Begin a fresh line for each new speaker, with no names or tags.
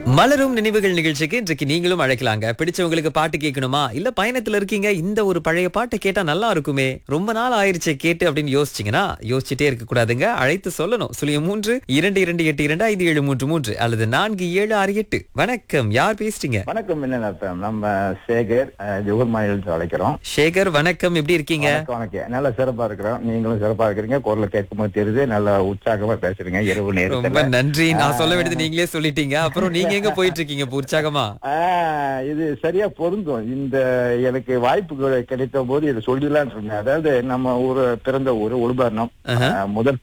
மலரும் நினைவுகள் நிகழ்ச்சிக்கு இன்றைக்கு நீங்களும் அழைக்கலாங்க பிடிச்சவங்களுக்கு பாட்டு கேட்கணுமா இல்ல பயணத்துல இருக்கீங்க இந்த ஒரு பழைய பாட்டை கேட்டா நல்லா இருக்குமே ரொம்ப நாள் ஆயிருச்சே கேட்டு அப்படின்னு யோசிச்சீங்கன்னா யோசிச்சுட்டே இருக்க கூடாதுங்க அழைத்து சொல்லணும் சுழியம் மூன்று இரண்டு இரண்டு எட்டு இரண்டு ஐந்து ஏழு மூன்று மூன்று அல்லது நான்கு ஏழு ஆறு எட்டு வணக்கம் யார் பேசுறீங்க
வணக்கம் என்ன அர்த்தம் நம்ம சேகர் அஹ், ஜுகர் மாநிலத்தில் அழைக்கிறோம்
சேகர் வணக்கம் எப்படி இருக்கீங்க
வணக்கம், வணக்கம் நல்லா சிறப்பா இருக்கிறோம் நீங்களும் சிறப்பா இருக்கிறீங்க குரலை கேட்கும்போது தெரியுது நல்லா உற்சாகமா பேசுறீங்க இரவு
ரொம்ப
நேரத்துல
நன்றி நான் சொல்ல வேண்டியது நீங்களே சொல்லிட்டீங்க அப்புறம் நீங்க எங்க போயிட்டு இருக்கீங்க இப்ப உற்சாகமா
ஆஹ், இது சரியா பொருந்தும் இந்த எனக்கு வாய்ப்பு கிடை- கிடைத்த போது இதை சொல்லிடலாம்னு சொன்னேன் அதாவது நம்ம ஊரு பிறந்த ஊரு உள்பரணம்
ஆஹா.
அஹ், முதல்